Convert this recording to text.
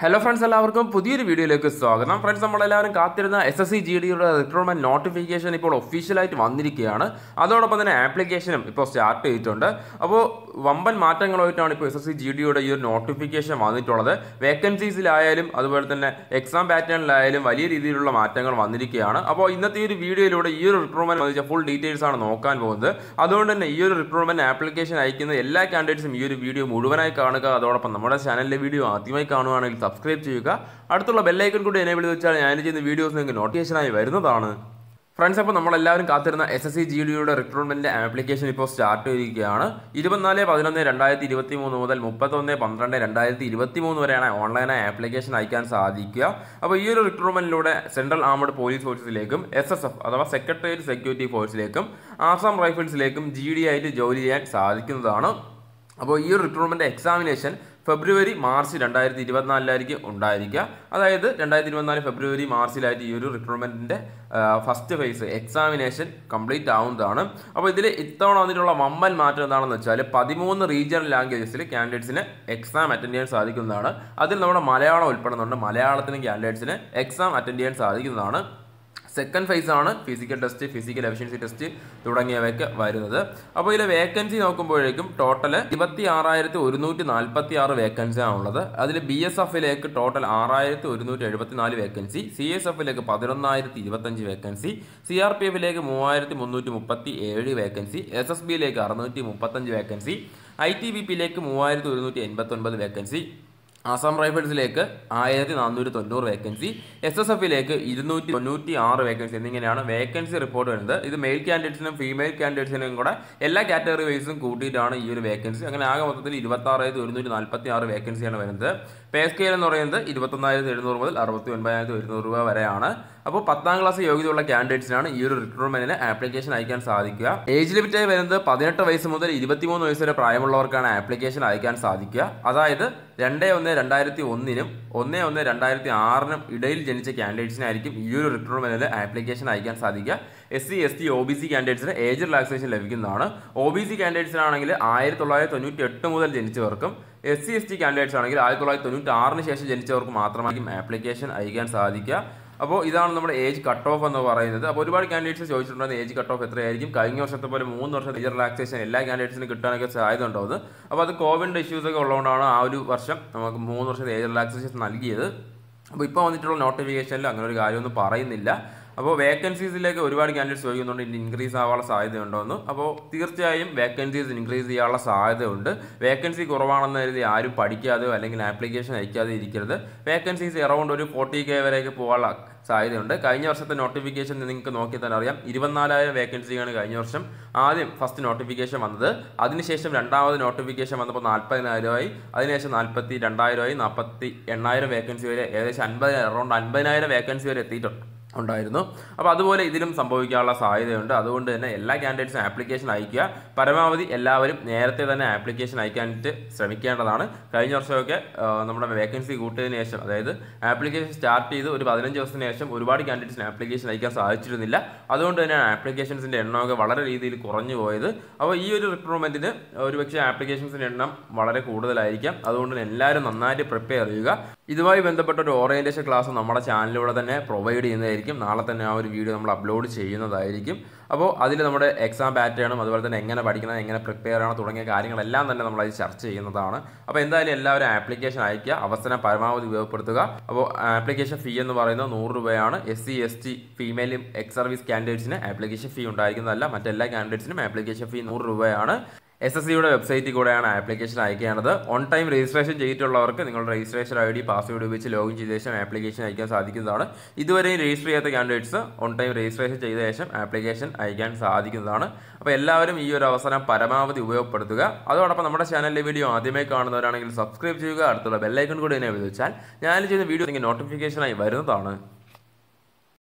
hello friends എല്ലാവർക്കും പുതിയൊരു വീഡിയോയിലേക്ക് സ്വാഗതം ഫ്രണ്ട്സ് നമ്മളെല്ലാവരും കാത്തിരുന്ന എസ് എസ് സി ജി ഡിയുടെ റിക്രൂട്ട്മെന്റ് നോട്ടിഫിക്കേഷൻ ഇപ്പോൾ ഒഫീഷ്യലായിട്ട് വന്നിരിക്കുകയാണ് അതോടൊപ്പം തന്നെ ആപ്ലിക്കേഷനും ഇപ്പോൾ സ്റ്റാർട്ട് ചെയ്തിട്ടുണ്ട് അപ്പോൾ വമ്പൻ മാറ്റങ്ങളുമായിട്ടാണ് ഇപ്പോൾ എസ് എസ് സി ജി ഡിയുടെ ഈ ഒരു നോട്ടിഫിക്കേഷൻ വന്നിട്ടുള്ളത് വേക്കൻസീസിലായാലും അതുപോലെ തന്നെ എക്സാം പാറ്റേണിലായാലും വലിയ രീതിയിലുള്ള മാറ്റങ്ങൾ വന്നിരിക്കുകയാണ് അപ്പോൾ ഇന്നത്തെ ഈ ഒരു വീഡിയോയിലൂടെ ഈ ഒരു റിക്രൂട്ട്മെന്റ് സംബന്ധിച്ച ഫുൾ ഡീറ്റെയിൽസ് ആണ് നോക്കാൻ പോകുന്നത് അതുകൊണ്ട് തന്നെ ഈ ഒരു റിക്രൂട്ട്മെന്റ് ആപ്ലിക്കേഷൻ അയക്കുന്ന എല്ലാ കാൻഡിഡേറ്റ്സും ഈ ഒരു വീഡിയോ മുഴുവനായി കാണുക അതോടൊപ്പം നമ്മുടെ ചാനലിലെ വീഡിയോ ആദ്യമായി കാണുകയാണെങ്കിൽ സബ്സ്ക്രൈബ് ചെയ്യുക അടുത്തുള്ള ബെല്ലൈക്കൺ കൂടി എനേബിൾ ചെയ്ത് വെച്ചാൽ ഞാൻ ചെയ്യുന്ന വീഡിയോസ് നിങ്ങൾക്ക് നോട്ടിഫിക്കേഷനായി വരുന്നതാണ് ഫ്രണ്ട്സ് അപ്പോൾ നമ്മളെല്ലാവരും കാത്തിരുന്ന എസ് എസ് സി ജി ഡിയുടെ റിക്രൂട്ട്മെന്റ് ആപ്ലിക്കേഷൻ ഇപ്പോൾ സ്റ്റാർട്ട് ചെയ്തിരിക്കുകയാണ് ഇരുപത്തിനാല് പതിനൊന്ന് രണ്ടായിരത്തി ഇരുപത്തി മൂന്ന് മുതൽ മുപ്പത്തൊന്ന് പന്ത്രണ്ട് രണ്ടായിരത്തി ഇരുപത്തി മൂന്ന് വരെയാണ് ഓൺലൈനായി ആപ്ലിക്കേഷൻ അയക്കാൻ സാധിക്കുക അപ്പോൾ ഈ ഒരു റിക്രൂട്ട്മെന്റിലൂടെ സെൻട്രൽ ആർമഡ് പോലീസ് ഫോഴ്സിലേക്കും എസ് എസ് എഫ് അഥവാ സെക്രട്ടേറിയറ്റ് സെക്യൂരിറ്റി ഫോഴ്സിലേക്കും ആസാം റൈഫിൾസിലേക്കും ജി ഡി ആയിട്ട് ജോലി ചെയ്യാൻ സാധിക്കുന്നതാണ് അപ്പോൾ ഈ ഒരു റിക്രൂട്ട്മെന്റ് എക്സാമിനേഷൻ ഫെബ്രുവരി മാർച്ച് രണ്ടായിരത്തി ഇരുപത്തിനാലിലായിരിക്കും ഉണ്ടായിരിക്കുക അതായത് രണ്ടായിരത്തി ഇരുപത്തിനാല് ഫെബ്രുവരി മാർച്ചിലായിട്ട് ഈ ഒരു റിക്രൂട്ട്മെന്റിന്റെ ഫസ്റ്റ് ഫേസ് എക്സാമിനേഷൻ കംപ്ലീറ്റ് ആവുന്നതാണ് അപ്പോൾ ഇതിൽ ഇത്തവണ വന്നിട്ടുള്ള വമ്പൻ മാറ്റം എന്താണെന്ന് വെച്ചാൽ പതിമൂന്ന് റീജിയണൽ ലാംഗ്വേജസിൽ കാൻഡിഡേറ്റ്സിന് എക്സാം അറ്റൻഡ് ചെയ്യാൻ സാധിക്കുന്നതാണ് അതിൽ നമ്മുടെ മലയാളം ഉൾപ്പെടുന്നുണ്ട് മലയാളത്തിന് കാൻഡിഡേറ്റ്സിന് എക്സാം അറ്റൻഡ് ചെയ്യാൻ സാധിക്കുന്നതാണ് സെക്കൻഡ് ഫേസ് ആണ് physical test physical efficiency test തുടങ്ങിയവയൊക്കെ വരുന്നത് അപ്പോൾ ഇതിലെ വേക്കൻസി നോക്കുമ്പോഴേക്കും ടോട്ടൽ ഇരുപത്തി ആറായിരത്തി ഒരുന്നൂറ്റി നാൽപ്പത്തി ആറ് വേക്കൻസി ആണുള്ളത് അതിൽ ബി എസ് എഫിലേക്ക് ടോട്ടൽ ആറായിരത്തി ഒരുന്നൂറ്റി എഴുപത്തി നാല് വേക്കൻസി സി എസ് എഫിലേക്ക് പതിനൊന്നായിരത്തി ഇരുപത്തഞ്ച് വേക്കൻസി സി ആർ പി എഫിലേക്ക് മൂവായിരത്തി മുന്നൂറ്റി മുപ്പത്തി ഏഴ് വേക്കൻസി എസ് എസ് ബിയിലേക്ക് അറുന്നൂറ്റി മുപ്പത്തഞ്ച് വേക്കൻസി ഐ ടി ബി പിയിലേക്ക് മൂവായിരത്തി ഒരുന്നൂറ്റി എൺപത്തി ഒൻപത് വേക്കൻസി ആസാം റൈഫിൾസിലേക്ക് ആയിരത്തി നാനൂറ്റി തൊണ്ണൂറ് വേക്കൻസി എസ് എസ് എഫിലേക്ക് ഇരുന്നൂറ്റി തൊണ്ണൂറ്റി ആറ് വേക്കൻസി എന്നിങ്ങനെയാണ് വേക്കൻസി റിപ്പോർട്ട് വരുന്നത് ഇത് മെയിൽ കാൻഡിഡേറ്റ്സിനും ഫീമെയിൽ കാൻഡിഡേറ്റ്സിനും കൂടെ എല്ലാ കാറ്റഗറി വൈസും കൂട്ടിയിട്ടാണ് ഈ ഒരു വേക്കൻസി അങ്ങനെ ആകെ മൊത്തത്തിൽ ഇരുപത്തി ആറായിരത്തി ഒരുന്നൂറ്റി നാൽപ്പത്തി ആറ് വേക്കൻസിയാണ് വരുന്നത് പേ സ്കെയിൽ എന്ന് പറയുന്നത് ഇരുപത്തൊന്നായിരത്തി എഴുന്നൂറ് മുതൽ അറുപത്തി ഒൻപതിനായിരത്തി ഒരുന്നൂറ് രൂപ വരെയാണ് അപ്പോൾ പത്താം ക്ലാസ് യോഗ്യതയുള്ള കാൻഡിഡേറ്റ്സിനാണ് ഈ ഒരു റിക്രൂട്ട്മെന്റിന് ആപ്ലിക്കേഷൻ അയക്കാൻ സാധിക്കുക ഏജ് ലിമിറ്റായി വരുന്നത് പതിനെട്ട് വയസ്സ് മുതൽ ഇരുപത്തിമൂന്ന് വയസ്സ് വരെ പ്രായമുള്ളവർക്കാണ് ആപ്ലിക്കേഷൻ അയക്കാൻ സാധിക്കുക അതായത് രണ്ട് ഒന്ന് രണ്ടായിരത്തി ഒന്നിനും ഒന്ന് ഒന്ന് രണ്ടായിരത്തി ആറിനും ഇടയിൽ ജനിച്ച കാൻഡിഡേറ്റ്സിനായിരിക്കും ഈ ഒരു റിക്രൂട്ട്മെന്റിൽ ആപ്ലിക്കേഷൻ അയക്കാൻ സാധിക്കുക S C S T O B C കാൻഡിഡേറ്റ്സിന് ഏജ് റിലാക്സേഷൻ ലഭിക്കുന്നതാണ് ഒ ബി സി കാൻഡിഡേറ്റ്സിനാണെങ്കിൽ ആയിരത്തി തൊള്ളായിരത്തി തൊണ്ണൂറ്റി എട്ട് മുതൽ ജനിച്ചവർക്കും S C S T candidates ആണെങ്കിൽ ആയിരത്തി തൊള്ളായിരത്തി തൊണ്ണൂറ്റി ആറിന് ശേഷം ജനിച്ചവർക്ക് മാത്രമായിരിക്കും ആപ്ലിക്കേഷൻ അയക്കാൻ സാധിക്കുക അപ്പോൾ ഇതാണ് നമ്മുടെ ഏജ് കട്ട് ഓഫ് എന്ന് പറയുന്നത് അപ്പോൾ ഒരുപാട് കാൻഡിഡേറ്റ്സ് ചോദിച്ചിട്ടുണ്ടെങ്കിൽ ഏജ് കട്ട് ഓഫ് എത്രയായിരിക്കും കഴിഞ്ഞ വർഷത്തെ പോലെ മൂന്ന് വർഷം ഏജ് റിലാക്സേഷൻ എല്ലാ കാൻഡിഡേറ്റ്സിനും കിട്ടാനൊക്കെ സാധ്യത ഉണ്ടോ അത് അപ്പോൾ അത് കോവിഡ് ഇഷ്യൂസ് ഒക്കെ ഉള്ളതുകൊണ്ടാണ് ആ ഒരു വർഷം നമുക്ക് മൂന്ന് വർഷത്തെ ഏജ് റിലാക്സേഷൻ നൽകിയത് അപ്പോൾ ഇപ്പോൾ വന്നിട്ടുള്ള നോട്ടിഫിക്കേഷനിൽ അങ്ങനെ ഒരു കാര്യമൊന്നും പറയുന്നില്ല അപ്പോൾ വേക്കൻസീസിലേക്ക് ഒരുപാട് കാൻഡിഡേറ്റ്സ് ചോദിക്കുന്നുണ്ട് ഇനി ഇൻക്രീസ് ആവാനുള്ള സാധ്യതയുണ്ടോ എന്ന് അപ്പോൾ തീർച്ചയായും വേക്കൻസീസ് ഇൻക്രീസ് ചെയ്യാനുള്ള സാധ്യതയുണ്ട് വേക്കൻസി കുറവാണെന്ന് കരുതി ആരും പഠിക്കാതെയോ അല്ലെങ്കിൽ ആപ്ലിക്കേഷൻ അയക്കാതെ ഇരിക്കരുത് വേക്കൻസീസ് അറൗണ്ട് ഒരു ഫോർട്ടി കെ വരെയൊക്കെ പോകാനുള്ള സാധ്യതയുണ്ട് കഴിഞ്ഞ വർഷത്തെ നോട്ടിഫിക്കേഷൻ നിങ്ങൾക്ക് നോക്കി തന്നെ അറിയാം ഇരുപത്തിനാലായിരം വേക്കൻസിയാണ് കഴിഞ്ഞ വർഷം ആദ്യം ഫസ്റ്റ് നോട്ടിഫിക്കേഷൻ വന്നത് അതിനുശേഷം രണ്ടാമത് നോട്ടിഫിക്കേഷൻ വന്നപ്പോൾ നാൽപ്പതിനായിരമായി അതിനുശേഷം നാൽപ്പത്തി രണ്ടായിരമായി നാൽപ്പത്തി എണ്ണായിരം വേക്കൻസി വരെ ഏകദേശം അൻപത് അറൗണ്ട് അൻപതിനായിരം വേക്കൻസി വരെ എത്തിയിട്ടുണ്ട് ഉണ്ടായിരുന്നു അപ്പോൾ അതുപോലെ ഇതിലും സംഭവിക്കാനുള്ള സാധ്യതയുണ്ട് അതുകൊണ്ട് തന്നെ എല്ലാ കാൻഡിഡേറ്റ്സും ആപ്ലിക്കേഷൻ അയക്കുക പരമാവധി എല്ലാവരും നേരത്തെ തന്നെ ആപ്ലിക്കേഷൻ അയക്കാനായിട്ട് ശ്രമിക്കേണ്ടതാണ് കഴിഞ്ഞ വർഷമൊക്കെ ആ, നമ്മുടെ വേക്കൻസി കൂട്ടിയതിന് ശേഷം അതായത് ആപ്ലിക്കേഷൻ സ്റ്റാർട്ട് ചെയ്ത് ഒരു പതിനഞ്ച് ദിവസത്തിന് ശേഷം ഒരുപാട് കാൻഡിഡേറ്റ്സിന് ആപ്ലിക്കേഷൻ അയക്കാൻ സാധിച്ചിരുന്നില്ല അതുകൊണ്ട് തന്നെയാണ് ആപ്ലിക്കേഷൻസിൻ്റെ എണ്ണമൊക്കെ വളരെ രീതിയിൽ കുറഞ്ഞു പോയത് അപ്പോൾ ഈ ഒരു റിക്രൂട്ട്മെൻറ്റിന് ഒരുപക്ഷെ ആപ്ലിക്കേഷൻസിൻ്റെ എണ്ണം വളരെ കൂടുതലായിരിക്കാം അതുകൊണ്ട് തന്നെ എല്ലാവരും നന്നായിട്ട് പ്രിപ്പയർ ചെയ്യുക ഇതുമായി ബന്ധപ്പെട്ട ഒരു ഓറിയന്റേഷൻ ക്ലാസ് നമ്മുടെ ചാനലിലൂടെ തന്നെ പ്രൊവൈഡ് ചെയ്യുന്നതായിരിക്കും നാളെ തന്നെ ആ ഒരു വീഡിയോ നമ്മൾ അപ്ലോഡ് ചെയ്യുന്നതായിരിക്കും അപ്പോൾ അതിൽ നമ്മുടെ എക്സാം പാറ്റേണും അതുപോലെ തന്നെ എങ്ങനെ പഠിക്കണം എങ്ങനെ പ്രിപ്പയർ ചെയ്യണം തുടങ്ങിയ കാര്യങ്ങളെല്ലാം തന്നെ നമ്മൾ അതിൽ ചർച്ച ചെയ്യുന്നതാണ് അപ്പോൾ എന്തായാലും എല്ലാവരും ആപ്ലിക്കേഷൻ അയക്കുക അവസരം പരമാവധി ഉപയോഗപ്പെടുത്തുക അപ്പോൾ ആപ്ലിക്കേഷൻ ഫീ എന്ന് പറയുന്നത് നൂറ് രൂപയാണ് എസ് സി എസ് ടി ഫീമെയിലും എക്സ് സർവീസ് കാൻഡിഡേറ്റ്സിന് ആപ്ലിക്കേഷൻ ഫീ ഉണ്ടായിരിക്കുന്നതല്ല മറ്റെല്ലാ കാൻഡിഡേറ്റ്സിനും ആപ്ലിക്കേഷൻ ഫീ നൂറ് രൂപയാണ് എസ് എസ് സിയുടെ വെബ്സൈറ്റിൽ കൂടെയാണ് ആപ്ലിക്കേഷൻ അയക്കേണ്ടത് ഓൺ ടൈം രജിസ്ട്രേഷൻ ചെയ്തിട്ടുള്ളവർക്ക് നിങ്ങളുടെ രജിസ്ട്രേഷൻ ഐ ഡി പാസ്വേഡ് ഉപയോഗിച്ച് ലോഗിൻ ചെയ്ത ശേഷം ആപ്ലിക്കേഷൻ അയക്കാൻ സാധിക്കുന്നതാണ് ഇതുവരെയും രജിസ്റ്റർ ചെയ്യാത്ത കാൻഡിഡേറ്റ്സ് ഓൺ ടൈം രജിസ്ട്രേഷൻ ചെയ്ത ശേഷം ആപ്ലിക്കേഷൻ അയക്കാൻ സാധിക്കുന്നതാണ് അപ്പോൾ എല്ലാവരും ഈ ഒരു അവസരം പരമാവധി ഉപയോഗപ്പെടുത്തുക അതോടൊപ്പം നമ്മുടെ ചാനലിലെ വീഡിയോ ആദ്യമായി കാണുന്നവരാണെങ്കിൽ സബ്സ്ക്രൈബ് ചെയ്യുക അടുത്തുള്ള ബെല്ലൈക്കൺ കൂടി എന്നെ വിളിച്ചാൽ ഞാൻ ചെയ്യുന്ന വീഡിയോ നിങ്ങൾക്ക് നോട്ടിഫിക്കേഷനായി വരുന്നതാണ്